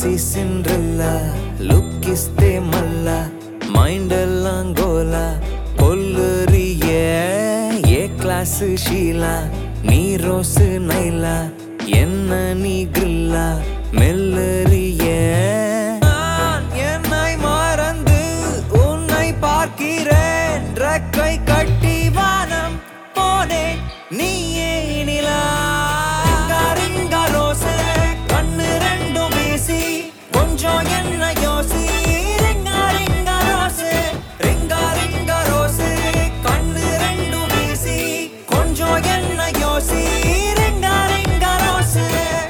lazy Cinderella look இஸ்தே மல்லா mind எல்லாம் கோலா கொல்லுறிய ஏ கிளாஸ் ஷீலா நீ ரோஸு நைலா என்ன நீ கிரில்லா மெல்லறிய நான் என்னை மறந்து உன்னை பார்க்கிறேன் ரெக்கை கட்டி வானம் போனேன் நீயே நிலா ரிங்கா ரிங்கா ரோசே கண்ணு ரெண்டும் வீசி கொஞ்சம் என்ன யோசி ரிங்கா ரிங்கா ரோசே ரிங்கா ரிங்கா ரோசே கண்ணு ரெண்டும் வீசி கொஞ்சம் என்ன யோசி ரிங்கா ரிங்கா ரோசே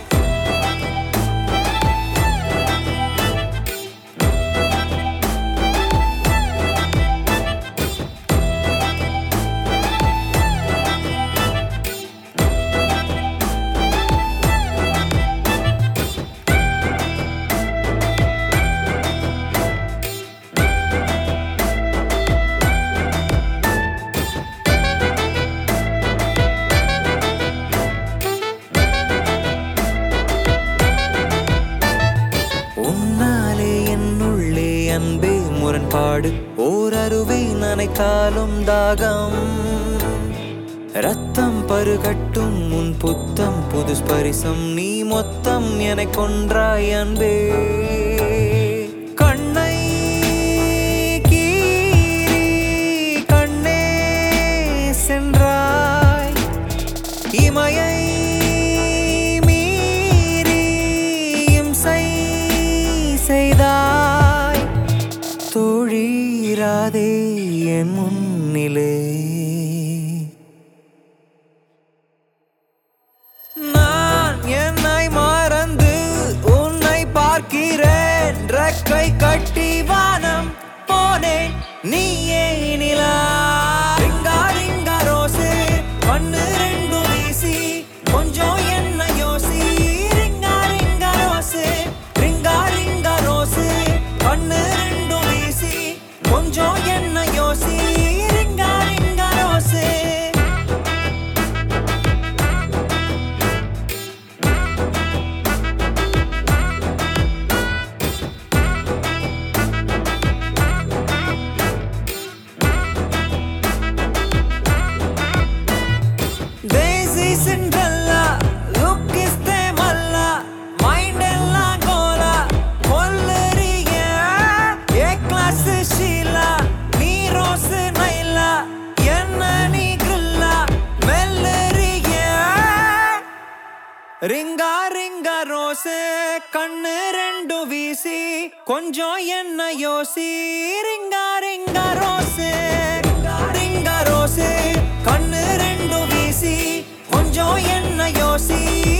உன்னாலே என்னுள்ளே அன்பே முரண்பாடு ஓர் அருவை நனைத்தாலும் தாகம் ரத்தம் பருகட்டும் உன் புத்தம் புது ஸ்பரிசம் நீ மொத்தம் என கொன்றாய் அன்பே கண்ணை கீறி கண்ணே சென்றாய் இமையை மீறி இம்சை செய்தாய் தோழீராதே என் முன்னிலே நான் என்னை மறந்து உன்னை பார்க்கிறேன் ரெக்கை கட்டி வானம் போனேன் நீயே நிலா ரிங்கா ரிங்கா ரோசே கண்ணு ரெண்டும் வீசி கொஞ்சம் என்ன யோசி ரிங்கா ரிங்கா ரோசே ரிங்கா ரிங்கா ரோசே கண்ணு ரெண்டும் வீசி கொஞ்சம் என்ன யோசி ரிங்கா ரிங்கா ரோசே தேசி சிண்ட்ரல்லா லுக் இஸ்தே மல்லா மைண்ட் எல்லாம் கோலா கொல்லறிய ஏ கிளாஸ் ஷீலா நீ ரோஸ் நைலா என்ன நீ கிரில்லா மெல்லறிய ரிங்கா ரிங்கா ரோசே கண்ணு ரெண்டு வீசி கொஞ்சம் என்ன யோசி ரிங்கா ரிங்கா ரோசே ரிங்கா ரிங்கா ரோசே கண்ணு ரெண்டு வீசி கொஞ்சம் என்ன யோசி